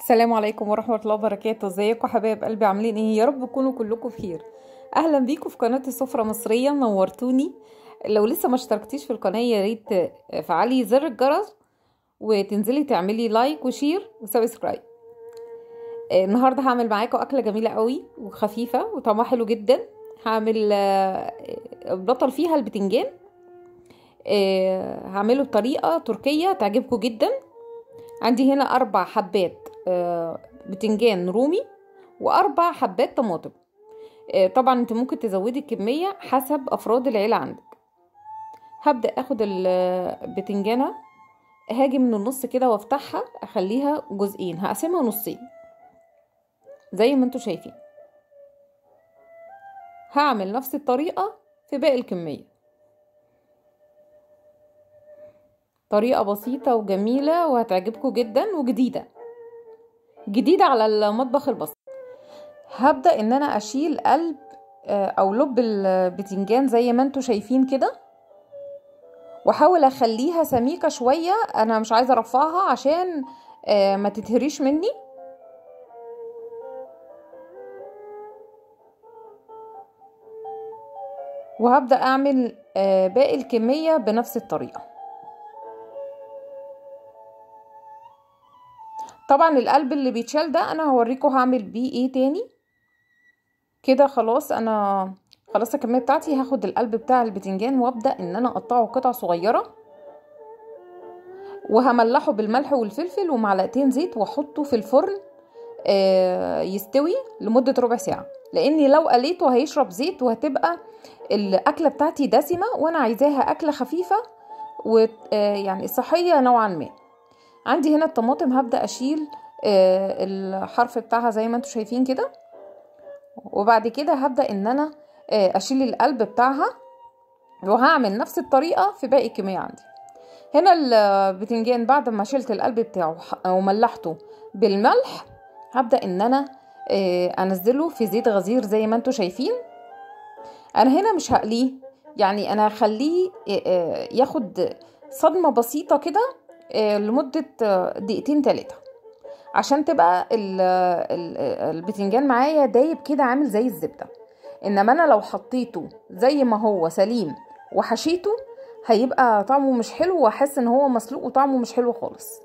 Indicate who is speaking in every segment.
Speaker 1: السلام عليكم ورحمة الله وبركاته ازيكم حبايب قلبي عاملين ايه يا رب تكونوا كلكم بخير اهلا بيكم في قناة السفرة مصرية نورتوني لو لسه ما اشتركتيش في القناة يا ريت فعلي زر الجرس وتنزلي تعملي لايك وشير وسبسكرايب آه، النهارده هعمل معاكم اكله جميله قوي وخفيفه وطعمها حلو جدا هعمل آه، بطل فيها البتنجان آه، هعمله بطريقه تركيه تعجبكم جدا عندي هنا اربع حبات آه، بتنجان رومي واربع حبات طماطم آه، طبعا انت ممكن تزودي الكميه حسب افراد العيله عندك هبدا اخد البتنجانه هاجي من النص كده وافتحها اخليها جزئين هقسمها نصين زي ما انتوا شايفين هعمل نفس الطريقه في باقي الكميه طريقه بسيطه وجميله وهتعجبكم جدا وجديده جديده على المطبخ المصري هبدا ان انا اشيل قلب آه، او لب البتنجان زي ما انتوا شايفين كده واحاول اخليها سميكه شويه انا مش عايزه ارفعها عشان آه، ما تتهريش مني وهبدا اعمل آه، باقي الكميه بنفس الطريقه طبعا القلب اللي بيتشال ده انا هوريكم هعمل بيه ايه تاني كده خلاص انا خلاص الكميه بتاعتي هاخد القلب بتاع البتنجان وابدا ان انا اقطعه قطع صغيره وهملحه بالملح والفلفل ومعلقتين زيت واحطه في الفرن آه، يستوي لمده ربع ساعه لاني لو قليته هيشرب زيت وهتبقى الاكله بتاعتي دسمه وانا عايزاها اكله خفيفه ويعني صحيه نوعا ما عندي هنا الطماطم هبدا اشيل آه، الحرف بتاعها زي ما انتم شايفين كده وبعد كده هبدا ان انا آه، اشيل القلب بتاعها وهعمل نفس الطريقه في باقي الكميه عندي هنا البتنجان بعد ما شلت القلب بتاعه وملحته بالملح هبدا ان انا آه، انزله في زيت غزير زي ما انتم شايفين انا هنا مش هقليه يعني انا هخليه ياخد صدمه بسيطه كده لمده دقيقتين تلاتة عشان تبقى البتنجان معايا دايب كده عامل زي الزبده انما انا لو حطيته زي ما هو سليم وحشيته هيبقى طعمه مش حلو واحس ان هو مسلوق وطعمه مش حلو خالص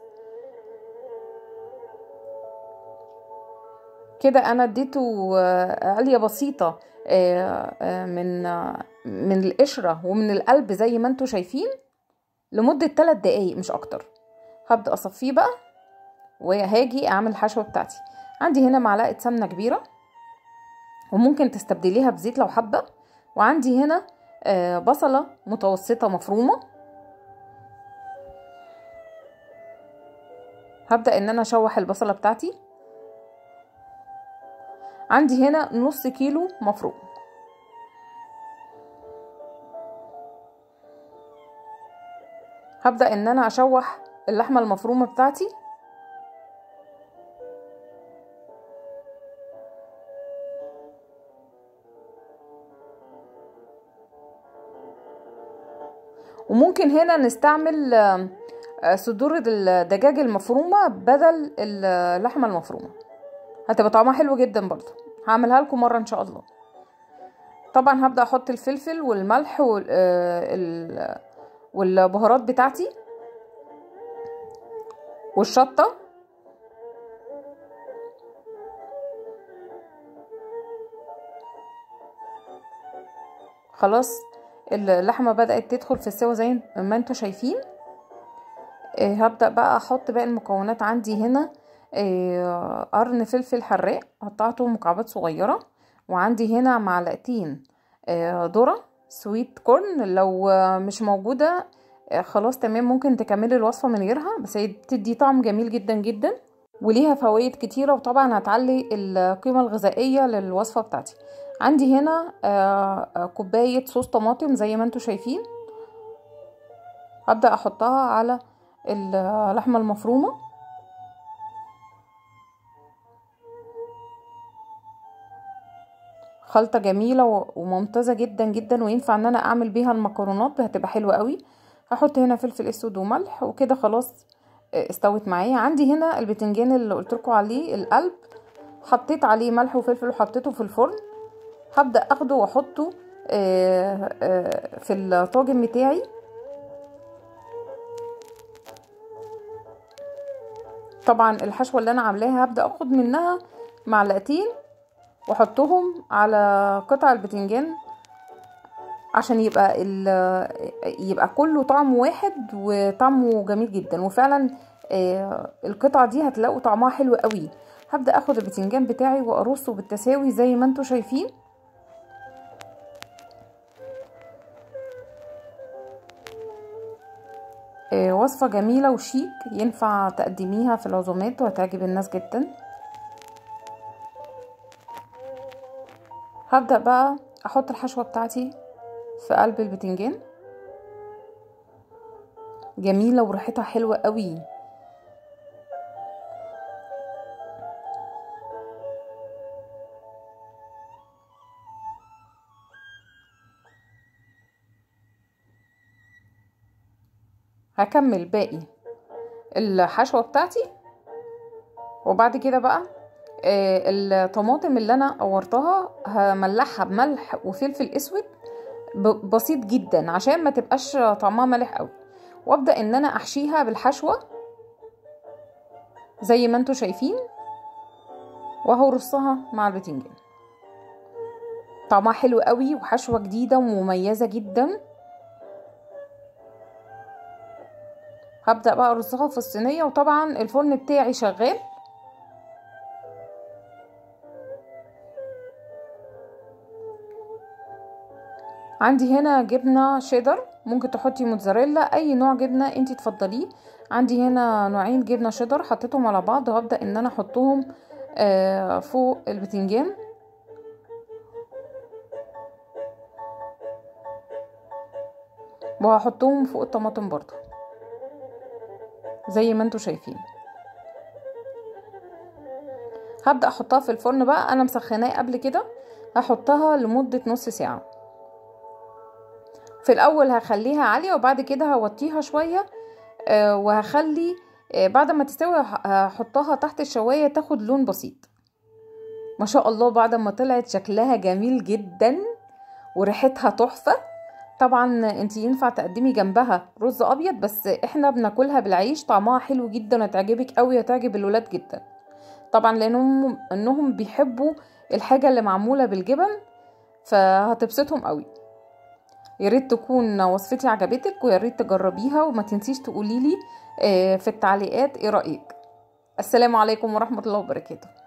Speaker 1: كده انا اديته عليه بسيطه من من القشره ومن القلب زي ما انتوا شايفين لمده 3 دقايق مش اكتر هبدا اصفيه بقى وهاجي اعمل الحشوه بتاعتي عندي هنا معلقه سمنه كبيره وممكن تستبدليها بزيت لو حابه وعندي هنا بصله متوسطه مفرومه هبدا ان انا اشوح البصله بتاعتي عندي هنا نص كيلو مفروم هبدأ ان انا اشوح اللحمة المفرومة بتاعتي وممكن هنا نستعمل صدور الدجاج المفرومة بدل اللحمة المفرومة هتبقى طعمها حلو جدا برضو هعملها لكم مرة ان شاء الله طبعا هبدأ احط الفلفل والملح وال والبهارات بتاعتي والشطة خلاص اللحمة بدأت تدخل في السوا زي ما انتوا شايفين هبدأ بقى احط باقي المكونات عندي هنا قرن فلفل حراق قطعته مكعبات صغيرة وعندي هنا معلقتين ذرة سويت كورن لو مش موجودة خلاص تمام ممكن تكملي الوصفة من غيرها بس هي بتدي طعم جميل جدا جدا وليها فوائد كتيرة وطبعا هتعلي القيمة الغذائية للوصفة بتاعتي عندي هنا كوباية صوص طماطم زي ما انتوا شايفين هبدأ احطها على اللحمة المفرومة خلطة جميلة وممتازة جدا جدا وينفع ان انا اعمل بيها المكرونات هتبقى حلوة قوي هحط هنا فلفل اسود وملح وكده خلاص استوت معايا عندي هنا البتنجان اللي قلت لكم عليه القلب حطيت عليه ملح وفلفل وحطيته في الفرن هبدا اخده واحطه في الطاجن بتاعي طبعا الحشوه اللي انا عاملاها هبدا اخد منها معلقتين واحطهم على قطع البتنجان عشان يبقى يبقى كله طعم واحد وطعمه جميل جدا وفعلا القطعه دي هتلاقوا طعمها حلو قوي هبدا اخد البتنجان بتاعي وارصه بالتساوي زي ما انتم شايفين وصفة جميلة وشيك ينفع تقدميها في العزومات وهتعجب الناس جدا هبدأ بقى احط الحشوة بتاعتي في قلب البتنجان جميلة وريحتها حلوة قوي هكمل باقي الحشوة بتاعتي وبعد كده بقى آه الطماطم اللي انا قورتها هملحها بملح وفلفل اسود بسيط جدا عشان ما تبقاش طعمها مالح قوي وابدا ان انا احشيها بالحشوه زي ما انتم شايفين وهرصها مع البتنجان طعمها حلو قوي وحشوه جديده ومميزه جدا هبدا بقى ارصها في الصينيه وطبعا الفرن بتاعي شغال عندي هنا جبنه شيدر ممكن تحطي موتزاريلا اي نوع جبنه انتي تفضليه عندي هنا نوعين جبنه شيدر حطيتهم على بعض وهبدا ان انا احطهم آه فوق البتنجان وهحطهم فوق الطماطم برضو زي ما انتوا شايفين هبدا احطها في الفرن بقى انا مسخناه قبل كده هحطها لمده نص ساعه في الاول هخليها عاليه وبعد كده هوطيها شويه آه وهخلي آه بعد ما تستوي هحطها تحت الشوايه تاخد لون بسيط ما شاء الله بعد ما طلعت شكلها جميل جدا وريحتها تحفه طبعا انت ينفع تقدمي جنبها رز ابيض بس احنا بناكلها بالعيش طعمها حلو جدا هتعجبك قوي هتعجب الولاد جدا طبعا لانهم انهم بيحبوا الحاجه اللي معموله بالجبن فهتبسطهم قوي يا ريت تكون وصفتي عجبتك ويا ريت تجربيها وما تنسيش تقولي لي في التعليقات ايه رايك السلام عليكم ورحمه الله وبركاته